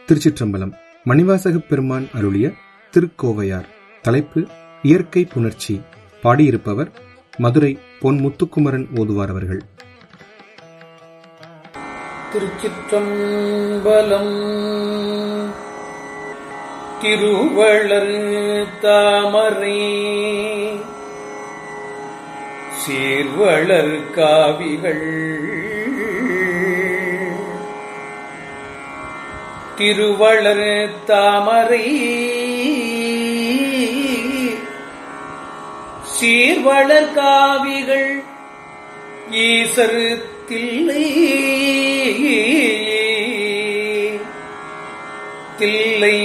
திருச்சிற்றம்பலம் மணிவாசகப் பெருமான் அருளிய திருக்கோவையார் தலைப்பு இயற்கை புணர்ச்சி பாடியிருப்பவர் மதுரை பொன் முத்துக்குமரன் ஓதுவார் அவர்கள் திருச்சிற்றம்பலம் திருவள்ளர் தாமரை சீர்வளர் காவிகள் திருவளர் தாமரை சீர்வளர் காவிகள் ஈசர் தில்லை தில்லை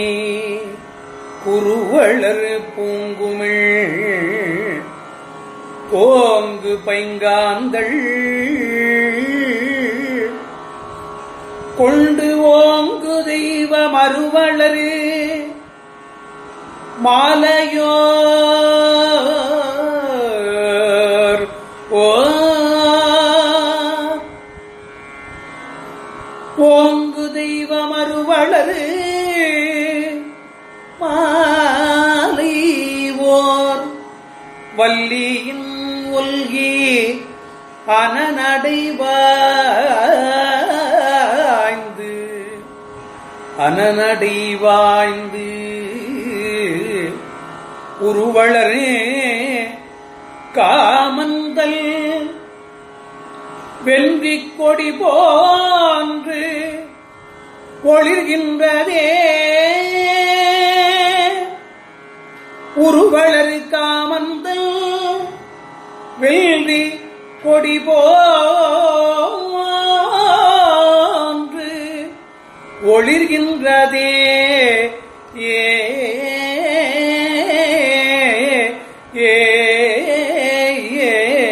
குருவளர் பூங்குமிழ் கோங்கு பைங்காந்தள் கொண்டு ஓங்கு தெய்வ மறுவளரு மாலையோர் ஓ ஓங்கு தெய்வ மறுவளரு மாலை ஓர் வள்ளியின் ஒல்கி அனநடைவாய்ந்து அனநடைவாய்ந்து உருவளரே காமந்தல் வென்றிக் கொடி போன்று ஒளிர்கின்றதே உருவளரு காமந்தல் வெள்ளி கொடி போன்று ஒளிர்கின்றதே ஏ ஏ ஏ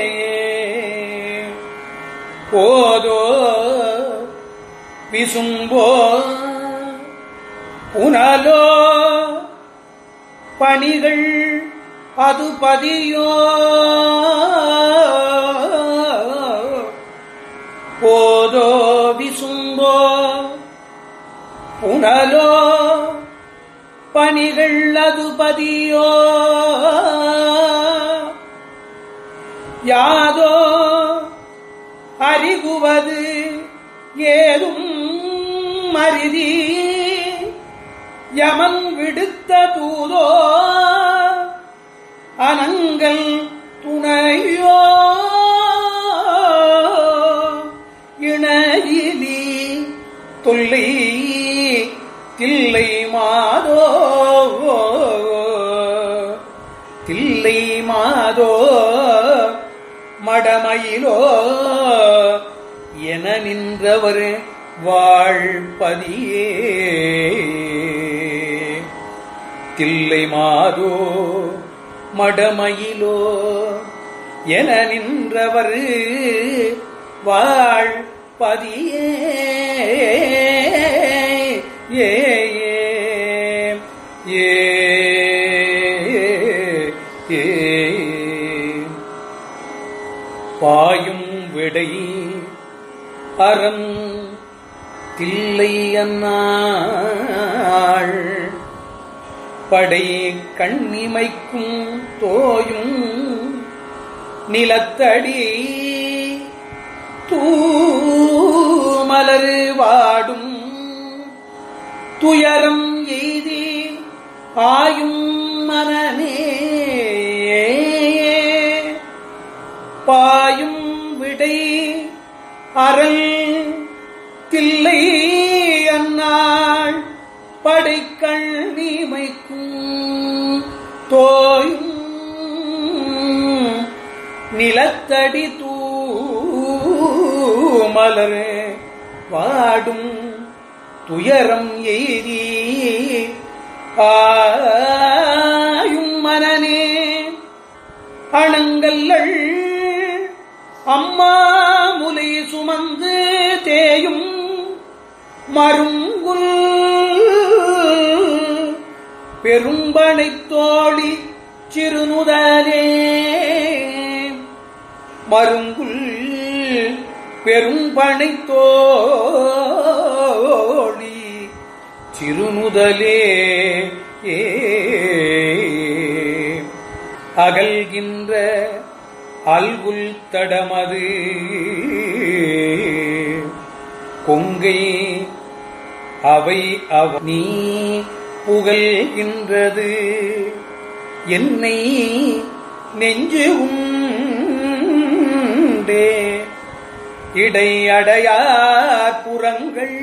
போதோ விசும்போ புனலோ பணிகள் அது பதியோ போதோ விசும்போ புனலோ பணிகள் அது பதியோ யாதோ அறிகுவது ஏதும் மருதி யமன் விடுத்த தூதோ அனங்கள் துணையோ இணையிலி தொல்லை தில்லை மாதோ தில்லை மாதோ மடமயிலோ என நின்றவர் வாழ்பதியே தில்லை மாதோ மடமயிலோ என நின்றவர் வாழ்பதியே ஏ ஏ ஏ பாயும் விடை அறம் தில்லை அன்னாள் படை கண்ணிமைக்கும் தோயும் நிலத்தடி தூமலரு வாடும் துயரம் எய்தி ஆயும் மனமே பாயும் விடை அரண் தில்லை அன்னாள் படைக்கள் நீமைக்கும் தோயும் நிலத்தடி தூமலர் வாடும் துயரம் எய்தி ஆயும் மனநே அணங்கல்லள் அம்மா முலை சுமந்து தேயும் மருங்குல் பெரும்பனை தோழி சிறுநுதலே மருங்குல் பெரும்பனை தோழி சிறுமுதலே ஏ அகல்கின்ற அல்குல் தடமது கொங்கை அவை அவ நீ புகழ்கின்றது என்னை நெஞ்சு உண்டே இடையடையார் புறங்கள்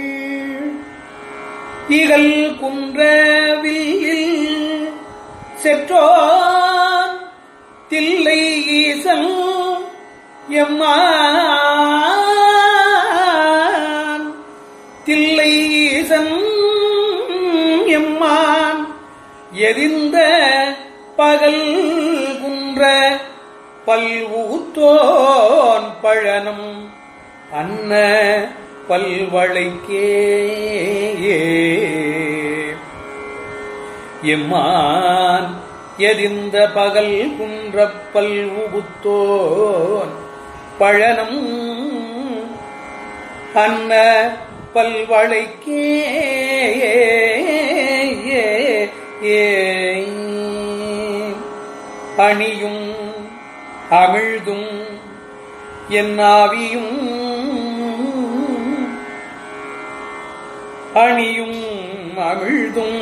இகல் குன்றவில் செற்றோன் தில்லை ஈசன் எம்மான் தில்லை ஈசன் எம்மான் எரிந்த பகல் குன்ற பல்வூத்தோன் பழனம் அன்ன பல்வளைக்கே எம்மான் எரிந்த பகல் குன்றப்பல் உகுத்தோன் பழனம் அன்ன பல்வளைக்கே அணியும் அமிழ்தும் என்னாவியும் அணியும் அமிழ்தும்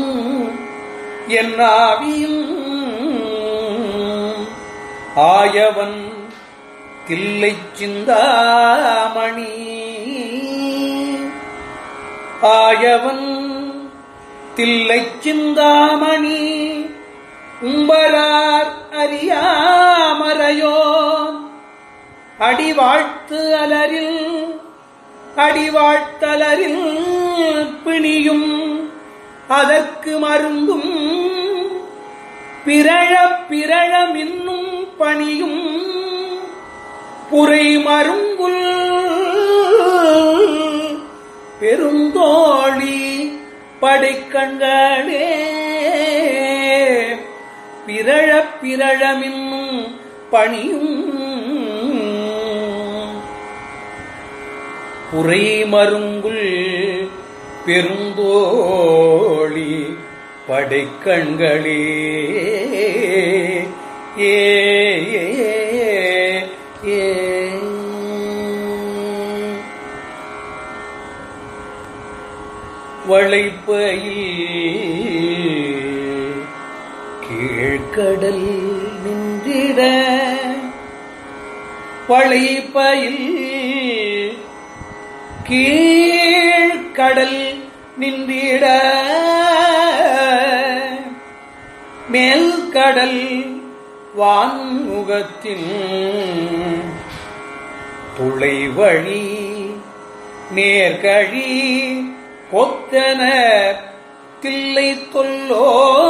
என்னாவியும் ஆயவன் தில்லை சிந்தாமணி ஆயவன் தில்லை சிந்தாமணி உம்பரார் அறியாமறையோ அடிவாழ்த்து அலரில் அடிவாழ்த்தலரில் பிணியும் அதற்கு மருந்தும் பிறழ பிறழ மின்னும் பணியும் புரை மருங்குல் பெருந்தோழி படைக்கண்களே பிறழ பிறழ மின்னும் பணியும் புரை மருங்குல் பெருந்தோழி படைக்கண்களே ஏ ஏ, ஏ. வளைப்பையில் கீழ்கடல் நின்றிட வளைப்பையில் கீழ்கடல் நின்றிட மேல் கடல் வான்முகத்தின் துளை வழி நேர்கழி கொத்தன தில்லை தொல்லோ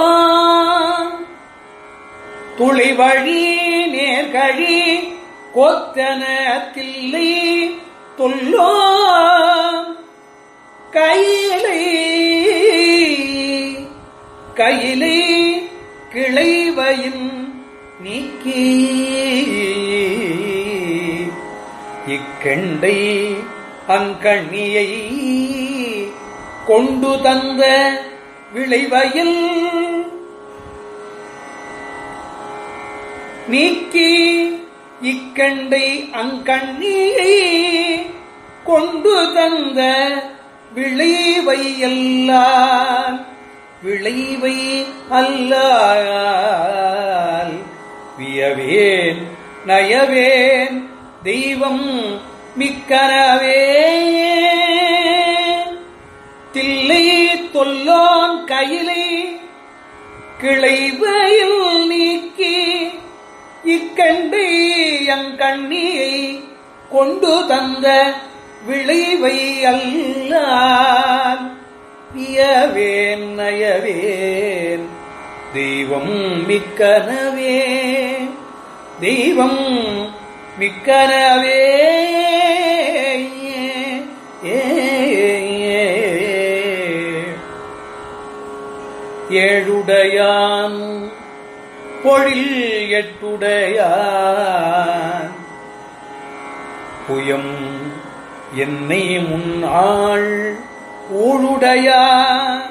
துளை வழி நேர்கழி கொத்தன தில்லை தொல்லோ கையிலை கையிலை கிளைவையின் நீக்கி இக்கெண்டை அங்கண்ணியை கொண்டு தந்த விளைவையில் நீக்கி இக்கண்டை அங்கண்ணியை கொண்டு தந்த விளைவை எல்லாம் விளைவை அல்லால் வியவேன் நயவேன் தெய்வம் மிக்கனவே தில்லை தொல்லோன் கையிலை கிளைவையில் நீக்கி இக்கண்டை எங்கண்ணியை கொண்டு தந்த விளைவை அல்லான் பியவேன் நயவேன் தெய்வம் மிக்கனவே தெய்வம் மிக்கனவே ஏ, ஏ, ஏழுடையான் பொழில் எட்டுடையான் புயம் என்னை முன்னாள் ஊழுடையான்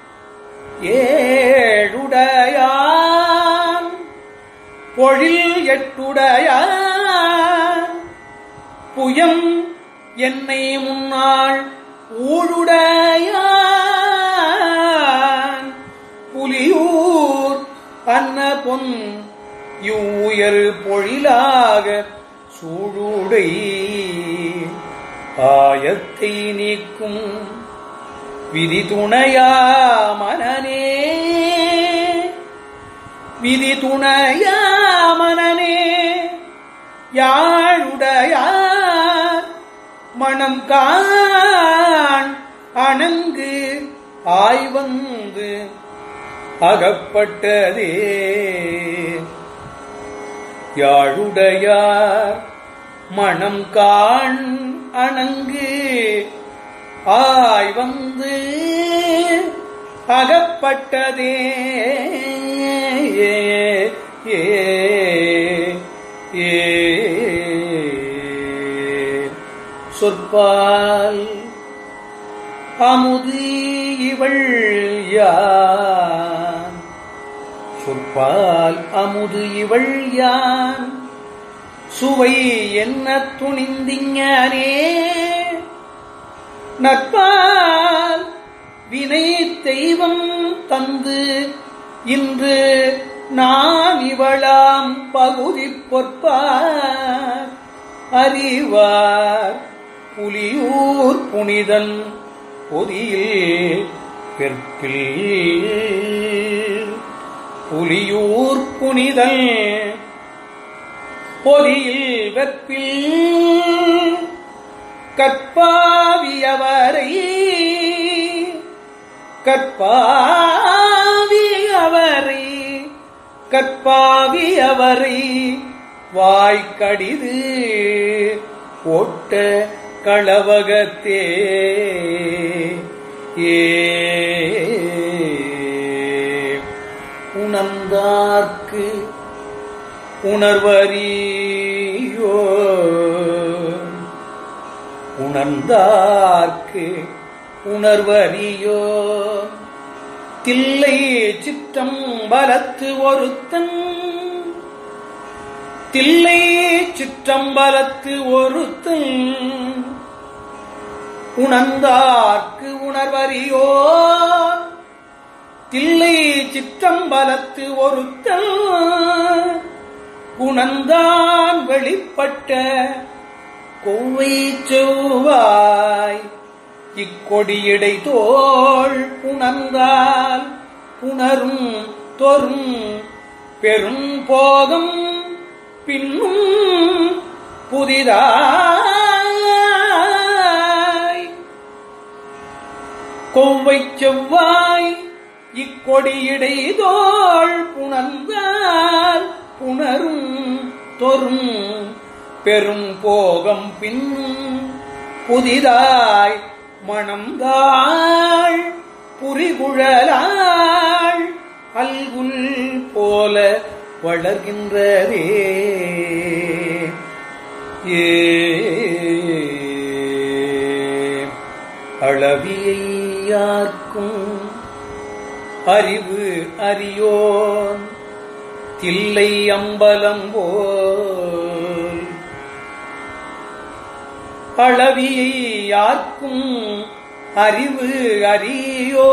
ஏழுடையான் பொழில் எட்டுடையான் புயம் என்னை முன்னாள் ஊழுடையான் புலியூர் அன்ன பொன் யூயர் பொழிலாக சூழுடை ஆயத்தை நீக்கும் விதி துணையா மனநே விதி துணையா மனநே யாழுடையார் மணம் காண் அணங்கு ஆய்வந்து அகப்பட்டதே யாழுடையார் மணம் காண் அணங்கு ஆய் வந்து அகப்பட்டதே ஏ ஏ ஏ சொற்பால் அமுது இவள் யான் சொற்பால் அமுது இவள் யான் சுவை என்ன துணிந்திஞானே நட்பால் வினை தெய்வம் தந்து இன்று நான் இவளாம் பகுதி பொற்பார் அறிவார் புலியூர் புனிதன் பொதியில் பெற்பில் புலியூர் புனிதன் பொதியில் வெற்பில் கற்பாவியவரை கற்பாவியவரை கற்பாவியவரை வாய்க்கடிது ஓட்ட களவகத்தே ஏ உணர்ந்தார்க்கு உணர்வறியோ உணர்ந்தார்க்கு உணர்வறியோ தில்லை சிற்றம் பலத்து ஒருத்தன் தில்லை சிற்றம்பலத்து ஒருத்தன் உணர்ந்தார்க்கு உணர்வறியோ தில்லை சிற்றம்பலத்து ஒருத்தன் குணந்தான் வெளிப்பட்ட கோவை செவ்வாய் இக்கொடியடை தோள் புணர்ந்தால் புணரும் தொரும் பெரும் போகம் பின்னும் புதிதாய் கொவ்வை செவ்வாய் இக்கொடியடை தோள் புணர்ந்தால் புணரும் தொரும் பெரும் போகம் பின்னும் புதிதாய் மணந்தாள் புரிகுழலாள் அல்குல் போல வளர்கின்றதே ஏ அளவியார்க்கும் அறிவு அறியோன் தில்லை அம்பலம் போல் அளவியை யார்க்கும் அறிவு அறியோ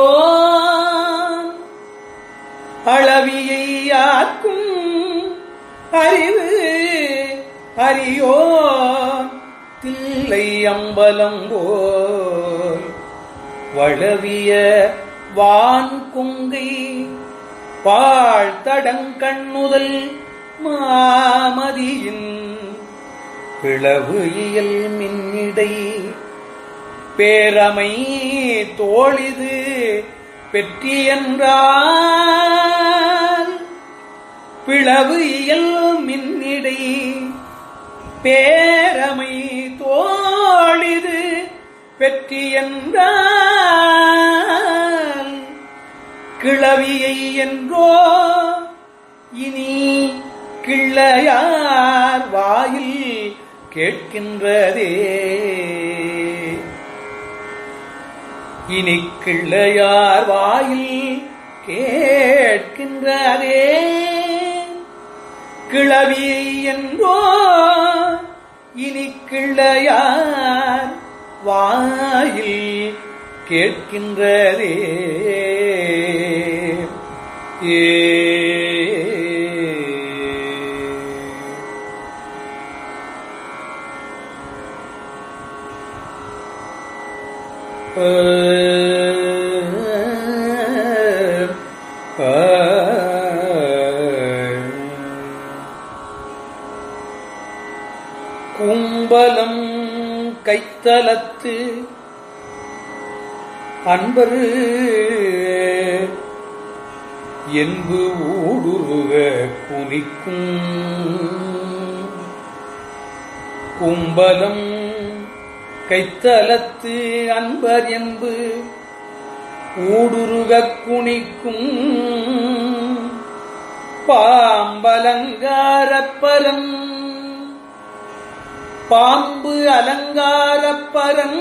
அளவியை யார்க்கும் அறிவு அறியோ தில்லை அம்பலம் போல் வளவிய வான் கொங்கை பாழ் தடங்கண்ணுதல் மாமதியின் பிளவு இயல் மின்னிடை பேரமை தோழிது பெற்றி என்றால் பிளவு இயல் மின்னிடை பேரமை தோழிது பெற்றி என்றால் கிளவியை என்றோ இனி கிள்ளையார் வாயில் கேட்கின்றதே இனி கிள்ளையார் வாயில் கேட்கின்றதே கிளவி என்றோ இனி கிள்ளையார் வாயில் கேட்கின்றதே ஏ கும்பலம் கைத்தலத்து அன்பரு என்பு ஊடுருக குனிக்கும் கும்பலம் கைத்தலத்து அன்பர் என்பு ஊடுருகக் குணிக்கும் பாம்பலங்காரப்பரம் பாம்பு அலங்காரப்பரம்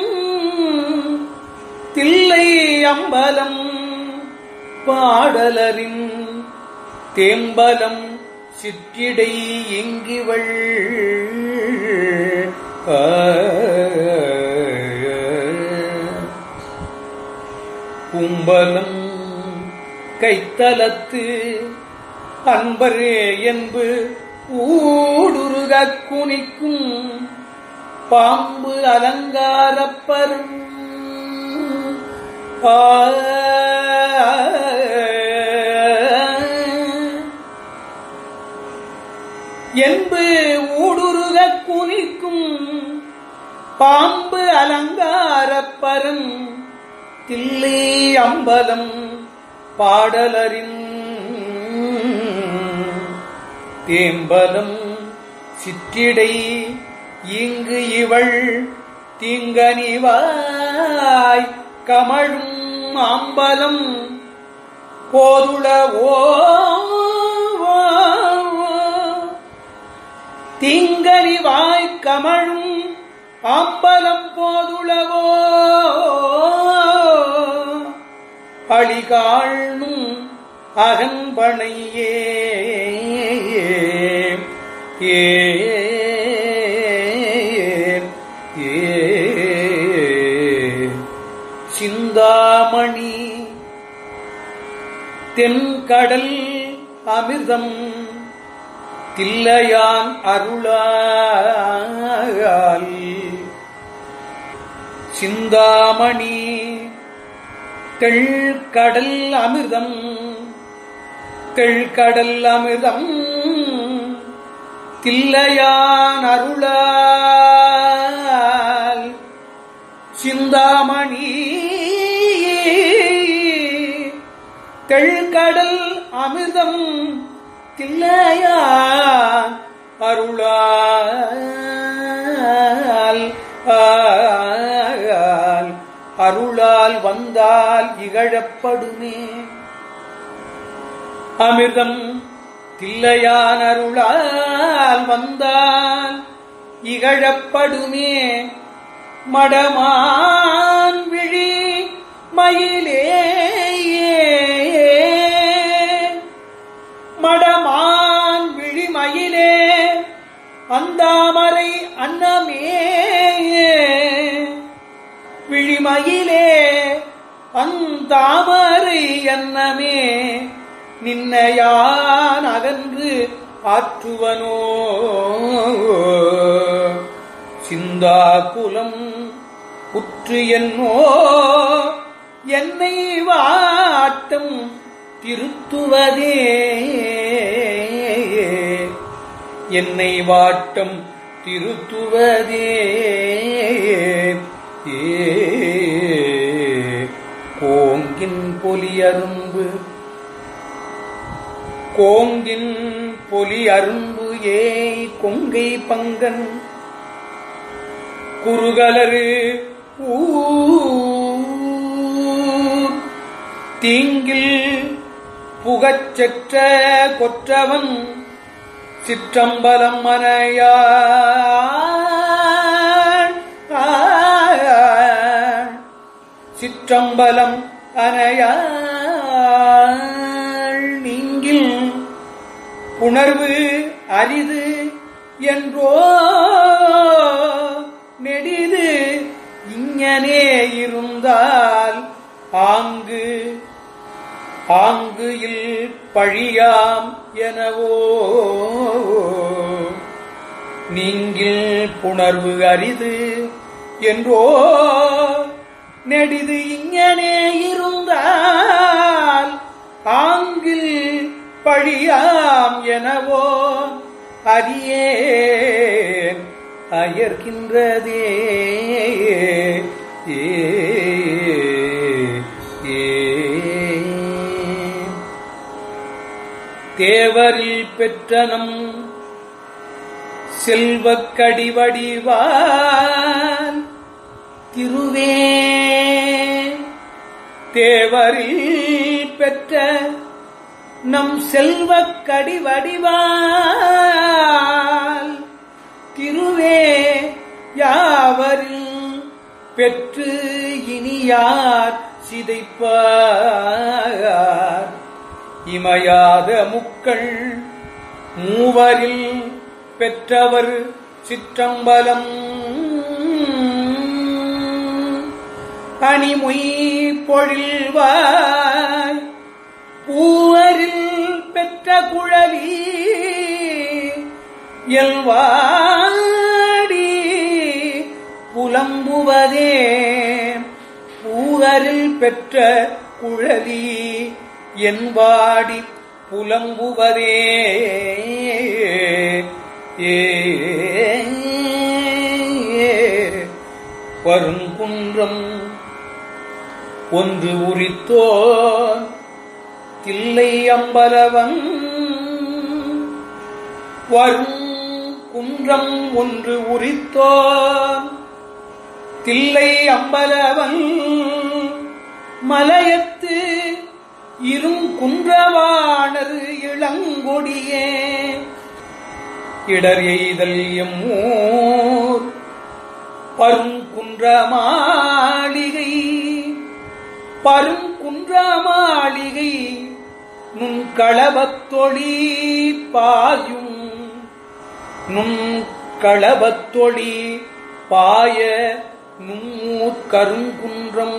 தில்லை அம்பலம் பாடலரின் தேம்பலம் சிற்றிடை எங்கிவள் கும்பலம் கைத்தலத்து அன்பரே என்பு ஊடுருகக் குனிக்கும் பாம்பு அலங்காரப்பரும் ஆ என்பு ஊடுருக குனிக்கும் பாம்பு அலங்காரப்பரம் தில்லை அம்பலம் பாடலரின் தேம்பலம் சிற்றிடை இங்கு இவள் தீங்கனிவாய் கமழும் அம்பலம் போதுளவோ திங்கரிவாய் கமழும் அம்பலம் போதுளவோ அழிகாழ்னும் அகன்பனையே ஏ ஏ சிந்தாமணி தென்கடல் அமிர்தம் தில்லையான் அருளால் சிந்தாமணி தெள்கடல் அமிர்தம் தெள்கடல் அமிர்தம் தில்லையான் அருளால் சிந்தாமணி தெள்கடல் அமிர்தம் தில்லையான் அருளால் ஆல் அருளால் வந்தால் இகழப்படுமே அமிர்தம் தில்லையான் அருளால் வந்தால் இகழப்படுமே மடமான் விழி மயிலே மடமான் விழி மயிலே அந்தாமரை அன்னமே விழிமயிலே அந்தாமரை அன்னமே நின்னையான் அகன்று ஆற்றுவனோ சிந்தா குலம் உற்று என்னோ என்னை வாட்டம் திருத்துவதே என்னை வாட்டம் திருத்துவதே ஏ கோங்கின் பொலியரும்பு கோங்கின் பொலி அரும்பு ஏய் கொங்கை பங்கன் குறுகலரு ஊர் தீங்கில் புகச்செற்ற கொற்றவன் சிற்றம்பலம் மனையான் சிற்றம்பலம் அனையாள் நீங்கில் புணர்வு அரிது என்றோ நெடிது இங்கனே இருந்தால் ஆங்கு ஆங்கு இல் பழியாம் எனவோ நீங்கில் புணர்வு அரிது என்றோ நெடிது இங்கனே இருந்தால் ஆங்கில் பழியாம் எனவோ அரியேன் அயர்கின்றதே ஏ ஏ தேவரில் பெற்றனம் செல்வக் கடிவடிவான் திருவே தேவரில் பெற்ற நம் செல்வக் கடிவடிவால் திருவே யாவரில் பெற்று இனியார் சிதைப்பார் இமையாத முக்கள் மூவரில் பெற்றவர் சிற்றம்பலம் அணிமொய் பொழில்வாய் பூவரில் பெற்ற குழலி எல்வாடி புலம்புவதே பூவரில் பெற்ற குழலி என்பாடி புலம்புவதே ஏ பருங்குன்றம் ஒன்று உரித்தோன் தில்லை அம்பலவன் வரும் குன்றம் ஒன்று உரித்தோன் தில்லை அம்பலவன் மலையத்து இரும் குன்றவாணர் இளங்கொடியே இடர் எய்தல் எம்மூர் பருங்குன்ற மாளிகை பருங்குன்ற மாளிகை நுண் களபத்தொழி பாயும் நுண் களபத்தொழி பாய நும்மூர் கருங்குன்றம்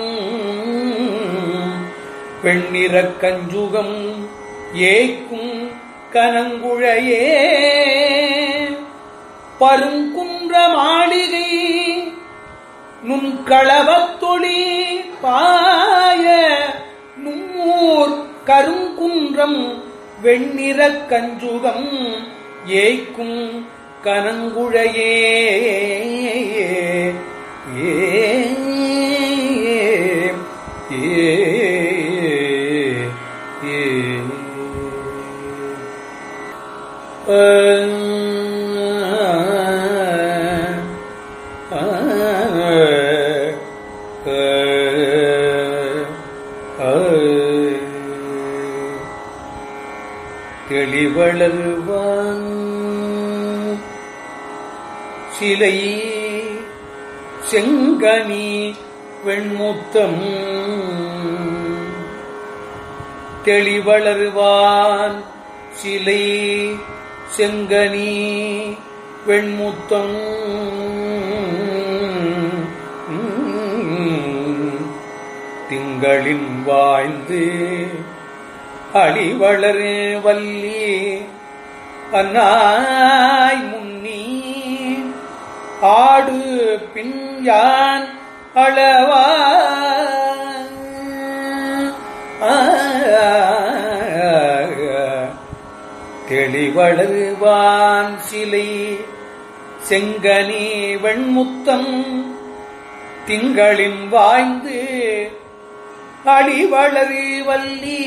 பெண்ணிறக் கஞ்சுகம் ஏய்க்கும் கனங்குழையே பருங்குன்ற மாளிகை நுண் களவத்தொளி பாய நும்மூர் கருங்குன்றம் வெண்ணிறக் கஞ்சுகம் ஏய்க்கும் கனங்குழையே ஏ ஏ ஏ தெளிவளர்வான் சிலை செங்கனி வெண்முத்தம் தெளிவளர்வான் சிலை செங்கனி வெண்முத்தம் திங்களின் வாழ்ந்து அடிவளர் வல்லி அன்னாய் முன்னி ஆடு பின் யான் அளவா தெளிவளர்வான் சிலை செங்கனி வெண்முத்தம் திங்களின் வாய்ந்து அடிவளரு வல்லி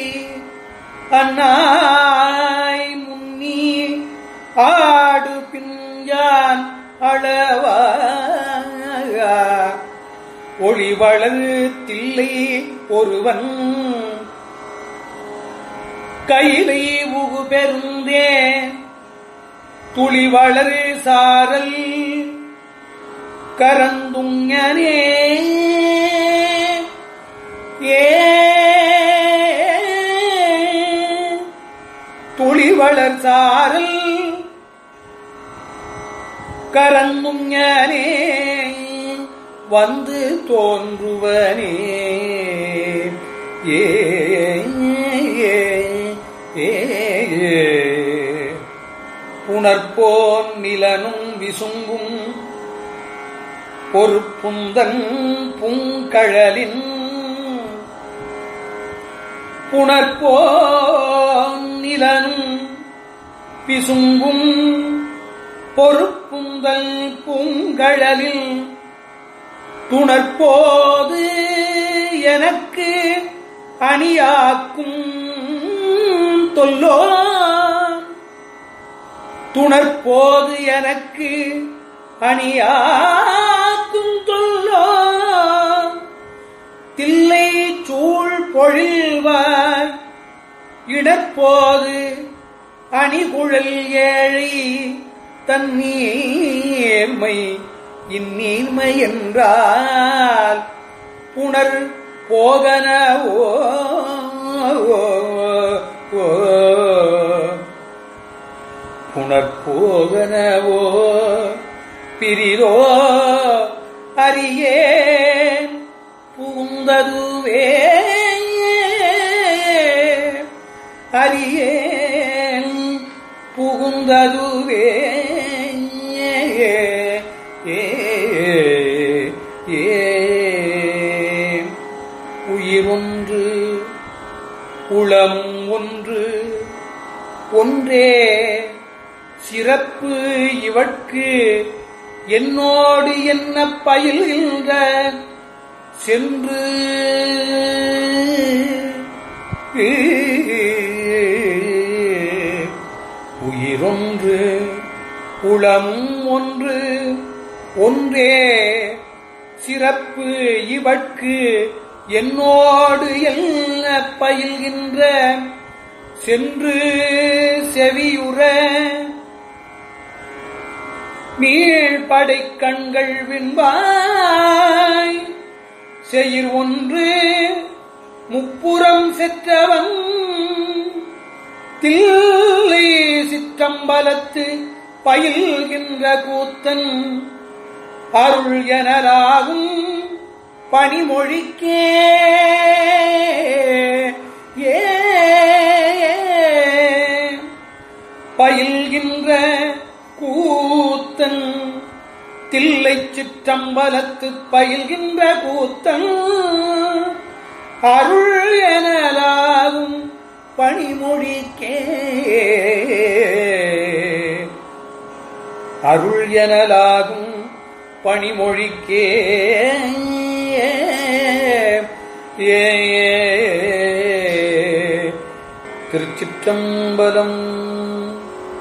அன்னாய் முன்னி ஆடு பிஞ்சான் அளவா ஒளிவளரு தில்லை ஒருவன் கைலை உகு பெருந்தே துளிவளரு சாரல் கரந்துங்கனே ஏ துளிவளர் சாரல் கரந்தும் ஞானே வந்து தோன்றுவனே ஏ ஏ, ஏ, ஏ. புணர்போன் நிலனும் விசும்பும் பொறுப்புந்தன் பூங்கழலின் புணர்போன் நிலனும் விசும்பும் பொறுப்புந்தல் பூங்கழலில் துணர்போது எனக்கு அணியாக்கும் தொல்லோ துணர்போது எனக்கு அணியாக்கும் தொல்லோ தில்லை சூழ் பொழில்வாய் இடற்போது அணிகுழல் ஏழை தன்னீர்மை இந்நீர்மை என்றால் புனர் போகனவோ ஓ, ஓ, புனர் போகனவோ பிரிதோ அறியேன் புகுந்ததுவே அறியேன் புகுந்ததுவே ஏ, ஏ, உயிர் ஒன்று உளம் ஒன்று ஒன்றே சிறப்பு இவட்கு என்னோடு என்ன பயில்கின்ற சென்று உயிரொன்று உளம் ஒன்று ஒன்றே சிறப்பு இவட்கு என்னோடு என்ன பயில்கின்ற சென்று செவியுற நீழ்படை கண்கள் விண்பாய் செயிர் ஒன்று முப்புறம் செற்றவன் தில்லை சிற்றம்பலத்து பயில்கின்ற கூத்தன் அருள் எனலாகும் பணிமொழிக்கே ஏ பயில்கின்ற கூத்தன் தில்லை சிற்றம்பலத்து பயில்கின்ற கூத்தன் அருள் எனலாகும் பணிமொழிக்கே அருள் எனலாகும் பணிமொழிக்கே ஏ திருச்சிற்றம்பலம்